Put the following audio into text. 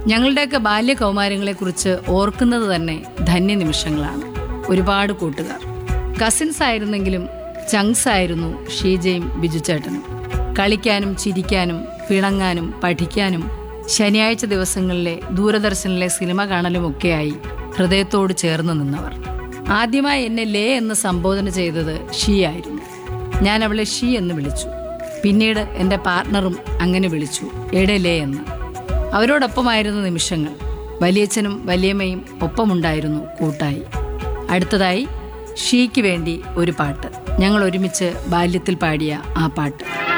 ഞങ്ങളുടെയൊക്കെ ബാല്യകൗമാരങ്ങളെക്കുറിച്ച് ഓർക്കുന്നത് തന്നെ ധന്യ നിമിഷങ്ങളാണ് ഒരുപാട് കൂട്ടുകാർ കസിൻസ് ആയിരുന്നെങ്കിലും ചങ്സ് ആയിരുന്നു ഷീജയും ബിജുചേട്ടനും കളിക്കാനും ചിരിക്കാനും പിണങ്ങാനും പഠിക്കാനും ശനിയാഴ്ച ദിവസങ്ങളിലെ ദൂരദർശനിലെ സിനിമ കാണലുമൊക്കെയായി ഹൃദയത്തോട് ചേർന്ന് നിന്നവർ ആദ്യമായി എന്നെ ലേ എന്ന് സംബോധന ചെയ്തത് ഷീ ആയിരുന്നു ഞാൻ അവളെ ഷീ എന്ന് വിളിച്ചു പിന്നീട് എൻ്റെ പാർട്ട്ണറും അങ്ങനെ വിളിച്ചു എടെ ലേ എന്ന് അവരോടൊപ്പമായിരുന്ന നിമിഷങ്ങൾ വലിയച്ഛനും വലിയമ്മയും ഒപ്പമുണ്ടായിരുന്നു കൂട്ടായി അടുത്തതായി ഷീക്ക് വേണ്ടി ഒരു പാട്ട് ഞങ്ങൾ ഒരുമിച്ച് ബാല്യത്തിൽ പാടിയ ആ പാട്ട്